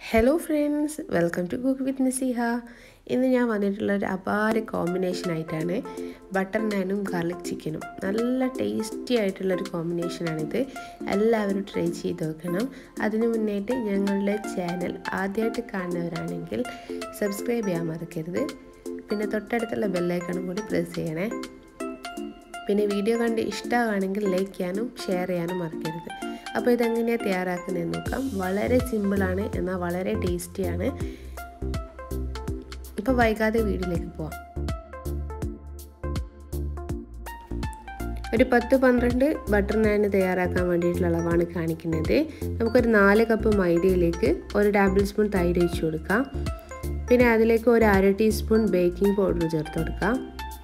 hello friends welcome to cook with Naseeha ഇന്ന് ഞാൻ വന്നിട്ടുള്ള ഒരു അപാര കോമ്പിനേഷൻ ആയിട്ടാണ് ബട്ടർ നാനും ഗാർലിക് ചിക്കനും നല്ല ടേസ്റ്റി ആയിട്ടുള്ള ഒരു കോമ്പിനേഷനാണിത് എല്ലാവരും ട്രൈ ചെയ്ത് നോക്കണം അതിനു മുന്നായിട്ട് ഞങ്ങളുടെ ചാനൽ ആദ്യമായിട്ട് കാണുന്നവരാണെങ്കിൽ സബ്സ്ക്രൈബ് ചെയ്യാൻ മറക്കരുത് പിന്നെ തൊട്ടടുത്തുള്ള ബെല്ലൈക്കണും കൂടി പ്രസ് ചെയ്യണേ പിന്നെ വീഡിയോ കണ്ട് ഇഷ്ടമാണെങ്കിൽ ലൈക്ക് ചെയ്യാനും ഷെയർ ചെയ്യാനും മറക്കരുത് അപ്പോൾ ഇതെങ്ങനെയാണ് തയ്യാറാക്കുന്നതെന്ന് നോക്കാം വളരെ സിമ്പിളാണ് എന്നാൽ വളരെ ടേസ്റ്റിയാണ് ഇപ്പോൾ വൈകാതെ വീഡിയോയിലേക്ക് പോവാം ഒരു പത്ത് പന്ത്രണ്ട് ബട്ടർ നാൻ തയ്യാറാക്കാൻ വേണ്ടിയിട്ടുള്ള അളവാണ് കാണിക്കുന്നത് നമുക്കൊരു നാല് കപ്പ് മൈദയിലേക്ക് ഒരു ടേബിൾ സ്പൂൺ തൈര് ഒഴിച്ചു കൊടുക്കാം പിന്നെ അതിലേക്ക് ഒരു അര ടീസ്പൂൺ ബേക്കിംഗ് പൗഡർ ചേർത്ത് കൊടുക്കാം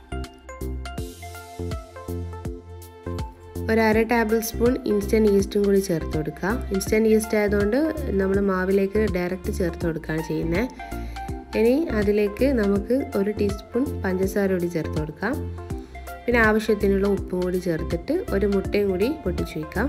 ഒരു അര ടേബിൾ സ്പൂൺ ഇൻസ്റ്റൻറ്റ് ഈസ്റ്റും കൂടി ചേർത്ത് കൊടുക്കുക ഇൻസ്റ്റൻറ്റ് ഈസ്റ്റ് ആയതുകൊണ്ട് നമ്മൾ മാവിലേക്ക് ഡയറക്റ്റ് ചേർത്ത് കൊടുക്കുകയാണ് ചെയ്യുന്നത് ഇനി അതിലേക്ക് നമുക്ക് ഒരു ടീസ്പൂൺ പഞ്ചസാര കൂടി ചേർത്ത് കൊടുക്കാം പിന്നെ ആവശ്യത്തിനുള്ള ഉപ്പും കൂടി ചേർത്തിട്ട് ഒരു മുട്ടയും കൂടി പൊട്ടിച്ചു വയ്ക്കാം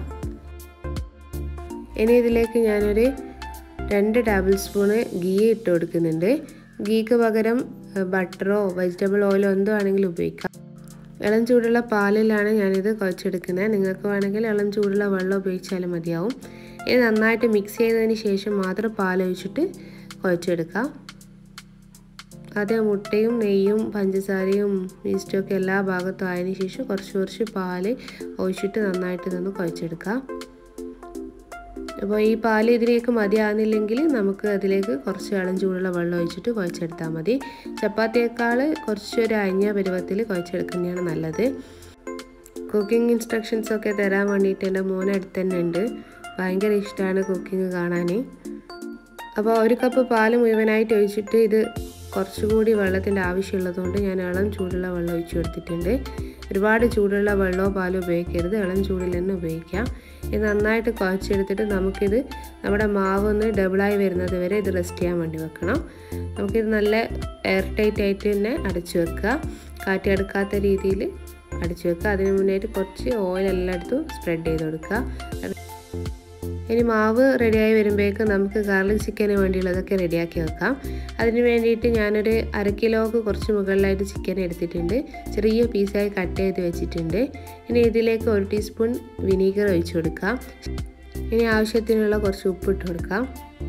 ഇനി ഇതിലേക്ക് ഞാനൊരു രണ്ട് ടേബിൾ സ്പൂണ് ഗീ ഇട്ട് കൊടുക്കുന്നുണ്ട് ഗീക്ക് പകരം ബട്ടറോ വെജിറ്റബിൾ ഓയിലോ എന്തോ ആണെങ്കിലും ഉപയോഗിക്കാം ഇളം ചൂടുള്ള പാലിലാണ് ഞാനിത് കുഴച്ചെടുക്കുന്നത് നിങ്ങൾക്ക് വേണമെങ്കിൽ ഇളം ചൂടുള്ള വെള്ളം ഉപയോഗിച്ചാലും മതിയാവും ഇത് നന്നായിട്ട് മിക്സ് ചെയ്തതിന് ശേഷം മാത്രം പാൽ ഒഴിച്ചിട്ട് കുഴച്ചെടുക്കാം അത് മുട്ടയും നെയ്യും പഞ്ചസാരയും ഈസ്റ്റും ഒക്കെ എല്ലാ ഭാഗത്തും ആയതിനു ശേഷം കുറച്ച് കുറച്ച് പാൽ ഒഴിച്ചിട്ട് നന്നായിട്ട് നിന്ന് കുഴച്ചെടുക്കാം അപ്പോൾ ഈ പാൽ ഇതിലേക്ക് മതിയാകുന്നില്ലെങ്കിൽ നമുക്ക് അതിലേക്ക് കുറച്ച് ഇളം ചൂടുള്ള വെള്ളം ഒഴിച്ചിട്ട് കുഴച്ചെടുത്താൽ മതി ചപ്പാത്തിയേക്കാൾ കുറച്ചൊരു അഞ്ഞ പരുവത്തിൽ കുഴച്ചെടുക്കുന്നതാണ് നല്ലത് കുക്കിംഗ് ഇൻസ്ട്രക്ഷൻസ് ഒക്കെ തരാൻ വേണ്ടിയിട്ട് എൻ്റെ മോനടുത്ത് തന്നെ ഉണ്ട് ഭയങ്കര ഇഷ്ടമാണ് കുക്കിംഗ് കാണാൻ അപ്പോൾ ഒരു കപ്പ് പാൽ മുഴുവനായിട്ട് ഒഴിച്ചിട്ട് ഇത് കുറച്ചുകൂടി വെള്ളത്തിൻ്റെ ആവശ്യമുള്ളതുകൊണ്ട് ഞാൻ ഇളം ചൂടുള്ള വെള്ളം ഒഴിച്ചു കൊടുത്തിട്ടുണ്ട് ഒരുപാട് ചൂടുള്ള വെള്ളമോ പാലോ ഉപയോഗിക്കരുത് ഇളം ചൂടിൽ തന്നെ ഉപയോഗിക്കാം ഇത് നന്നായിട്ട് കുഴച്ചെടുത്തിട്ട് നമുക്കിത് നമ്മുടെ മാവ് ഒന്ന് ഡബിളായി വരുന്നത് വരെ ഇത് റെസ്റ്റ് ചെയ്യാൻ വേണ്ടി വെക്കണം നമുക്കിത് നല്ല എയർ ടൈറ്റ് ആയിട്ട് തന്നെ അടച്ചു വെക്കുക കാറ്റെടുക്കാത്ത രീതിയിൽ അടച്ചു വെക്കുക അതിന് മുന്നായിട്ട് കുറച്ച് ഓയിൽ എല്ലായിടത്തും സ്പ്രെഡ് ചെയ്ത് കൊടുക്കുക ഇനി മാവ് റെഡിയായി വരുമ്പോഴേക്ക് നമുക്ക് ഗാർലിക് ചിക്കന് വേണ്ടിയുള്ളതൊക്കെ റെഡിയാക്കി വെക്കാം അതിന് വേണ്ടിയിട്ട് ഞാനൊരു അര കിലോക്ക് കുറച്ച് മുകളിലായിട്ട് ചിക്കൻ എടുത്തിട്ടുണ്ട് ചെറിയ പീസായി കട്ട് ചെയ്ത് വെച്ചിട്ടുണ്ട് ഇനി ഇതിലേക്ക് ഒരു ടീസ്പൂൺ വിനീഗർ ഒഴിച്ചു കൊടുക്കാം ഇനി ആവശ്യത്തിനുള്ള കുറച്ച് ഉപ്പ് ഇട്ട് കൊടുക്കാം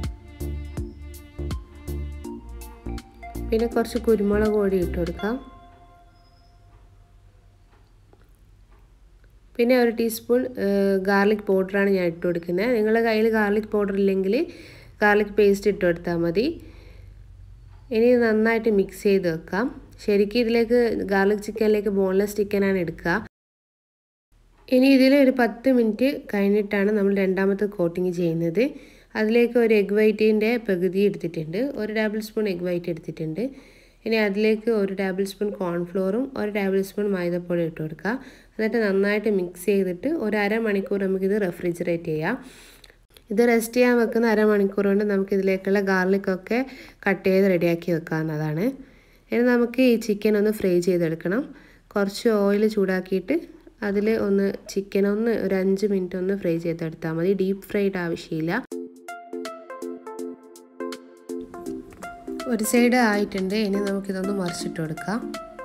പിന്നെ കുറച്ച് കുരുമുളക് പൊടി ഇട്ട് കൊടുക്കാം പിന്നെ ഒരു ടീസ്പൂൺ ഗാർലിക് പൗഡറാണ് ഞാൻ ഇട്ട് കൊടുക്കുന്നത് നിങ്ങളുടെ കയ്യിൽ ഗാർലിക് പൗഡർ ഇല്ലെങ്കിൽ ഗാർലിക് പേസ്റ്റ് ഇട്ട് കൊടുത്താൽ മതി ഇനി നന്നായിട്ട് മിക്സ് ചെയ്ത് വെക്കാം ശരിക്കും ഇതിലേക്ക് ഗാർലിക് ചിക്കനിലേക്ക് ബോൺലെസ് ചിക്കനാണ് എടുക്കുക ഇനി ഇതിൽ ഒരു പത്ത് മിനിറ്റ് കഴിഞ്ഞിട്ടാണ് നമ്മൾ രണ്ടാമത്തെ കോട്ടിങ് ചെയ്യുന്നത് അതിലേക്ക് ഒരു എഗ് വൈറ്റിൻ്റെ പകുതി എടുത്തിട്ടുണ്ട് ഒരു ടേബിൾ സ്പൂൺ എഗ് വൈറ്റ് എടുത്തിട്ടുണ്ട് ഇനി അതിലേക്ക് ഒരു ടേബിൾ സ്പൂൺ കോൺഫ്ലോറും ഒരു ടേബിൾ സ്പൂൺ മൈദപ്പൊടി ഇട്ട് കൊടുക്കുക എന്നിട്ട് നന്നായിട്ട് മിക്സ് ചെയ്തിട്ട് ഒരു അരമണിക്കൂർ നമുക്കിത് റെഫ്രിജറേറ്റ് ചെയ്യാം ഇത് റെസ്റ്റ് ചെയ്യാൻ വെക്കുന്ന അരമണിക്കൂർ കൊണ്ട് നമുക്ക് ഇതിലേക്കുള്ള ഗാർലിക്കൊക്കെ കട്ട് ചെയ്ത് റെഡിയാക്കി വെക്കാവുന്നതാണ് ഇനി നമുക്ക് ഈ ചിക്കൻ ഒന്ന് ഫ്രൈ ചെയ്തെടുക്കണം കുറച്ച് ഓയിൽ ചൂടാക്കിയിട്ട് അതിൽ ഒന്ന് ചിക്കൻ ഒന്ന് ഒരു അഞ്ച് മിനിറ്റ് ഒന്ന് ഫ്രൈ ചെയ്തെടുത്താൽ മതി ഡീപ്പ് ഫ്രൈഡ് ആവശ്യമില്ല ഒരു സൈഡ് ആയിട്ടുണ്ട് ഇനി നമുക്കിതൊന്ന് മറിച്ചിട്ട് കൊടുക്കാം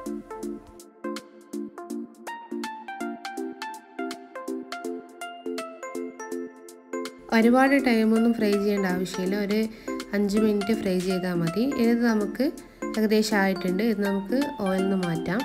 ഒരുപാട് ടൈമൊന്നും ഫ്രൈ ചെയ്യേണ്ട ആവശ്യമില്ല ഒരു അഞ്ച് മിനിറ്റ് ഫ്രൈ ചെയ്താൽ മതി ഇത് നമുക്ക് ഏകദേശം ആയിട്ടുണ്ട് ഇത് നമുക്ക് ഓയിൽ നിന്ന് മാറ്റാം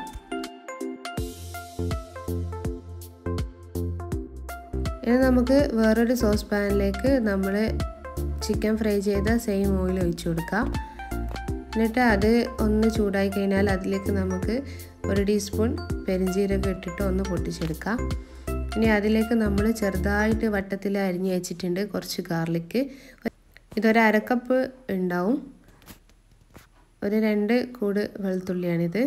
ഇനി നമുക്ക് വേറൊരു സോസ് പാനിലേക്ക് നമ്മൾ ചിക്കൻ ഫ്രൈ ചെയ്ത സെയിം ഓയിൽ ഒഴിച്ചു കൊടുക്കാം എന്നിട്ട് അത് ഒന്ന് ചൂടായി കഴിഞ്ഞാൽ അതിലേക്ക് നമുക്ക് ഒരു ടീസ്പൂൺ പെരിഞ്ചീരകം ഇട്ടിട്ട് ഒന്ന് പൊട്ടിച്ചെടുക്കാം ഇനി അതിലേക്ക് നമ്മൾ ചെറുതായിട്ട് വട്ടത്തിൽ അരിഞ്ഞ് വെച്ചിട്ടുണ്ട് കുറച്ച് ഗാർലിക്ക് ഇതൊരു അരക്കപ്പ് ഉണ്ടാവും ഒരു രണ്ട് കൂട് വെളുത്തുള്ളിയാണിത്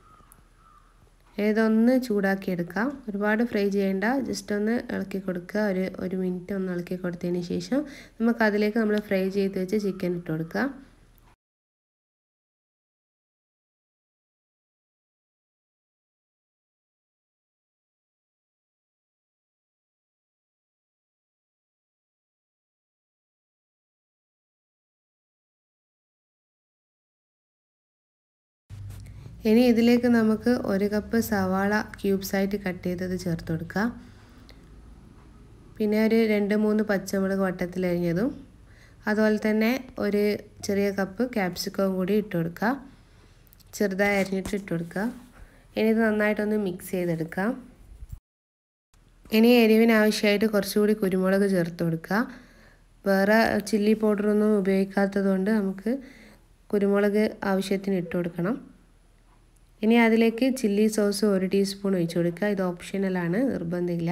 ഏതൊന്ന് ചൂടാക്കി എടുക്കാം ഒരുപാട് ഫ്രൈ ചെയ്യേണ്ട ജസ്റ്റ് ഒന്ന് ഇളക്കി കൊടുക്കുക ഒരു ഒരു മിനിറ്റ് ഒന്ന് ഇളക്കി കൊടുത്തതിന് ശേഷം നമുക്ക് അതിലേക്ക് നമ്മൾ ഫ്രൈ ചെയ്ത് വെച്ച് ചിക്കൻ ഇട്ട് കൊടുക്കുക ഇനി ഇതിലേക്ക് നമുക്ക് ഒരു കപ്പ് സവാള ക്യൂബ്സായിട്ട് കട്ട് ചെയ്തത് ചേർത്ത് കൊടുക്കാം പിന്നെ ഒരു രണ്ട് മൂന്ന് പച്ചമുളക് വട്ടത്തിലരിഞ്ഞതും അതുപോലെ തന്നെ ഒരു ചെറിയ കപ്പ് ക്യാപ്സിക്കവും കൂടി ഇട്ട് കൊടുക്കുക ചെറുതായി അരിഞ്ഞിട്ട് ഇട്ട് കൊടുക്കുക ഇനി ഇത് നന്നായിട്ടൊന്ന് മിക്സ് ചെയ്തെടുക്കാം ഇനി എരിവിന് ആവശ്യമായിട്ട് കുറച്ചുകൂടി കുരുമുളക് ചേർത്ത് കൊടുക്കുക വേറെ ചില്ലി പൗഡറൊന്നും ഉപയോഗിക്കാത്തത് കൊണ്ട് നമുക്ക് കുരുമുളക് ആവശ്യത്തിന് ഇട്ട് കൊടുക്കണം ഇനി അതിലേക്ക് ചില്ലി സോസ് ഒരു ടീസ്പൂൺ ഒഴിച്ച് കൊടുക്കുക ഇത് ഓപ്ഷണലാണ് നിർബന്ധമില്ല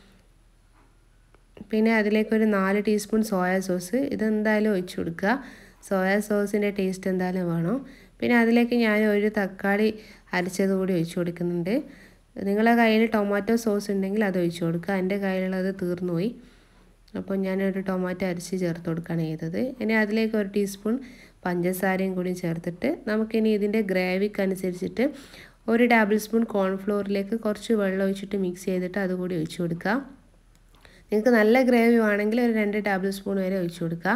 പിന്നെ അതിലേക്ക് ഒരു നാല് ടീസ്പൂൺ സോയ സോസ് ഇതെന്തായാലും ഒഴിച്ചു കൊടുക്കുക സോയ സോസിൻ്റെ ടേസ്റ്റ് എന്തായാലും വേണം പിന്നെ അതിലേക്ക് ഞാൻ ഒരു തക്കാളി അരച്ചത് കൂടി ഒഴിച്ചു കൊടുക്കുന്നുണ്ട് നിങ്ങളുടെ കയ്യിൽ ടൊമാറ്റോ സോസ് ഉണ്ടെങ്കിൽ അത് ഒഴിച്ചു കൊടുക്കുക എൻ്റെ കയ്യിലുള്ളത് തീർന്നുപോയി അപ്പോൾ ഞാനൊരു ടൊമാറ്റോ അരച്ച് ചേർത്ത് കൊടുക്കുകയാണ് ചെയ്തത് ഇനി അതിലേക്ക് ഒരു ടീസ്പൂൺ പഞ്ചസാരയും കൂടി ചേർത്തിട്ട് നമുക്കിനി ഇതിൻ്റെ ഗ്രേവിക്ക് അനുസരിച്ചിട്ട് ഒരു ടേബിൾ സ്പൂൺ കോൺഫ്ലോറിലേക്ക് കുറച്ച് വെള്ളം ഒഴിച്ചിട്ട് മിക്സ് ചെയ്തിട്ട് അതുകൂടി ഒഴിച്ചു കൊടുക്കുക നിങ്ങൾക്ക് നല്ല ഗ്രേവി വേണമെങ്കിൽ ഒരു രണ്ട് ടേബിൾ സ്പൂൺ വരെ ഒഴിച്ചു കൊടുക്കുക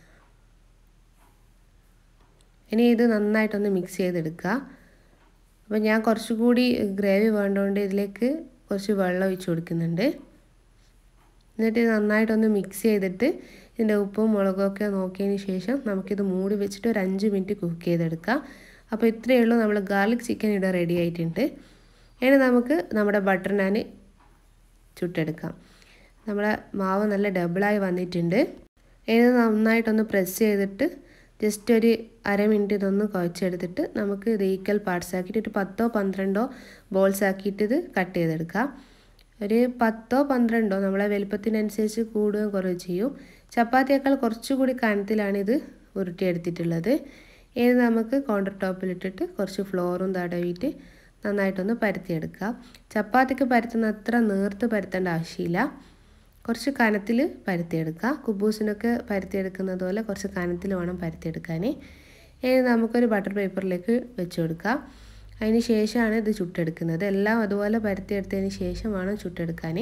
ഇനി ഇത് നന്നായിട്ടൊന്ന് മിക്സ് ചെയ്തെടുക്കുക അപ്പോൾ ഞാൻ കുറച്ചുകൂടി ഗ്രേവി വേണ്ടതുകൊണ്ട് ഇതിലേക്ക് കുറച്ച് വെള്ളം ഒഴിച്ച് കൊടുക്കുന്നുണ്ട് എന്നിട്ട് ഇത് നന്നായിട്ടൊന്ന് മിക്സ് ചെയ്തിട്ട് ഇതിൻ്റെ ഉപ്പും മുളകൊക്കെ നോക്കിയതിന് ശേഷം നമുക്കിത് മൂടി വെച്ചിട്ട് ഒരു അഞ്ച് മിനിറ്റ് കുക്ക് ചെയ്തെടുക്കാം അപ്പോൾ ഇത്രയേ ഉള്ളൂ നമ്മൾ ഗാർലിക് ചിക്കൻ ഇവിടെ റെഡി ആയിട്ടുണ്ട് ഇനി നമുക്ക് നമ്മുടെ ബട്ടർ നാൻ ചുട്ടെടുക്കാം നമ്മുടെ മാവ് നല്ല ഡബിളായി വന്നിട്ടുണ്ട് ഇത് നന്നായിട്ടൊന്ന് പ്രസ് ചെയ്തിട്ട് ജസ്റ്റ് ഒരു അര മിനിറ്റ് ഇതൊന്ന് കുഴച്ചെടുത്തിട്ട് നമുക്ക് ഇത് ഈക്വൽ പാർട്സ് ആക്കിയിട്ട് ഒരു പത്തോ പന്ത്രണ്ടോ ബോൾസ് ആക്കിയിട്ട് ഇത് കട്ട് ചെയ്തെടുക്കാം ഒരു പത്തോ പന്ത്രണ്ടോ നമ്മളെ വലുപ്പത്തിനനുസരിച്ച് കൂടുകയും കുറവ് ചെയ്യും ചപ്പാത്തിയേക്കാൾ കുറച്ചുകൂടി കനത്തിലാണ് ഇത് ഉരുട്ടിയെടുത്തിട്ടുള്ളത് ഇനി നമുക്ക് കൗണ്ടർ ടോപ്പിലിട്ടിട്ട് കുറച്ച് ഫ്ലോറും തടവിയിട്ട് നന്നായിട്ടൊന്ന് പരത്തിയെടുക്കാം ചപ്പാത്തിക്ക് പരത്തുന്ന അത്ര നേർത്ത് പരത്തേണ്ട ആവശ്യമില്ല കുറച്ച് കനത്തിൽ പരത്തിയെടുക്കുക കുബൂസിനൊക്കെ പരത്തിയെടുക്കുന്നത് പോലെ കുറച്ച് കനത്തിൽ വേണം പരത്തിയെടുക്കാൻ ഇനി നമുക്കൊരു ബട്ടർ പേപ്പറിലേക്ക് വെച്ച് കൊടുക്കാം അതിന് ശേഷമാണ് ഇത് ചുട്ടെടുക്കുന്നത് എല്ലാം അതുപോലെ പരത്തിയെടുത്തതിന് ശേഷമാണ് ചുട്ടെടുക്കാൻ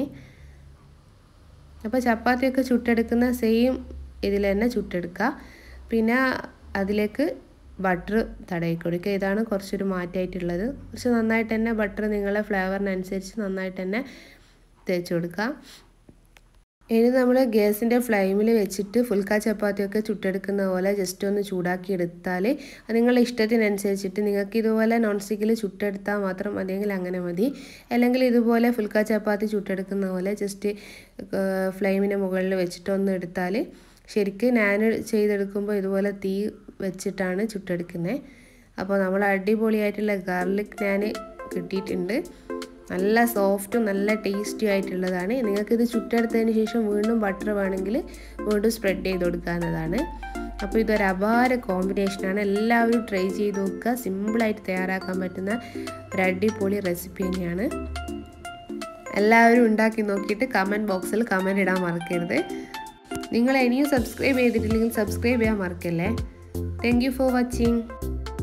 അപ്പോൾ ചപ്പാത്തിയൊക്കെ ചുട്ടെടുക്കുന്ന സെയിം ഇതിൽ തന്നെ ചുട്ടെടുക്കുക പിന്നെ അതിലേക്ക് ബട്ടർ തടയി കൊടുക്കുക ഇതാണ് കുറച്ചൊരു മാറ്റമായിട്ടുള്ളത് കുറച്ച് നന്നായിട്ട് തന്നെ ബട്ടർ നിങ്ങളെ ഫ്ലേവറിനനുസരിച്ച് നന്നായിട്ട് തന്നെ തേച്ച് കൊടുക്കുക ഇനി നമ്മൾ ഗ്യാസിൻ്റെ ഫ്ലെയിമിൽ വെച്ചിട്ട് ഫുൽക്ക ചപ്പാത്തിയൊക്കെ ചുട്ടെടുക്കുന്ന പോലെ ജസ്റ്റ് ഒന്ന് ചൂടാക്കി എടുത്താൽ നിങ്ങളുടെ ഇഷ്ടത്തിനനുസരിച്ചിട്ട് നിങ്ങൾക്ക് ഇതുപോലെ നോൺ സ്റ്റിക്കിൽ ചുട്ടെടുത്താൽ മാത്രം മതിയെങ്കിൽ അങ്ങനെ മതി അല്ലെങ്കിൽ ഇതുപോലെ ഫുൽക്ക ചപ്പാത്തി ചുട്ടെടുക്കുന്ന പോലെ ജസ്റ്റ് ഫ്ലെയിമിന് മുകളിൽ വെച്ചിട്ട് ഒന്ന് എടുത്താൽ ശരിക്ക് ഞാൻ ചെയ്തെടുക്കുമ്പോൾ ഇതുപോലെ തീ വെച്ചിട്ടാണ് ചുട്ടെടുക്കുന്നത് അപ്പോൾ നമ്മൾ അടിപൊളിയായിട്ടുള്ള ഗാർലിക് ഞാൻ കിട്ടിയിട്ടുണ്ട് നല്ല സോഫ്റ്റും നല്ല ടേസ്റ്റി ആയിട്ടുള്ളതാണ് നിങ്ങൾക്കിത് ചുട്ടെടുത്തതിന് ശേഷം വീണ്ടും ബട്ടർ വേണമെങ്കിൽ വീണ്ടും സ്പ്രെഡ് ചെയ്ത് കൊടുക്കാവുന്നതാണ് അപ്പോൾ ഇതൊരു അപാര കോമ്പിനേഷനാണ് എല്ലാവരും ട്രൈ ചെയ്ത് നോക്കുക സിമ്പിളായിട്ട് തയ്യാറാക്കാൻ പറ്റുന്ന ഒരു അടിപൊളി റെസിപ്പി തന്നെയാണ് എല്ലാവരും ഉണ്ടാക്കി നോക്കിയിട്ട് കമൻറ്റ് ബോക്സിൽ കമൻറ്റ് ഇടാൻ മറക്കരുത് നിങ്ങൾ ഇനിയും സബ്സ്ക്രൈബ് ചെയ്തിട്ടില്ലെങ്കിൽ സബ്സ്ക്രൈബ് ചെയ്യാൻ മറക്കല്ലേ താങ്ക് യു ഫോർ വാച്ചിങ്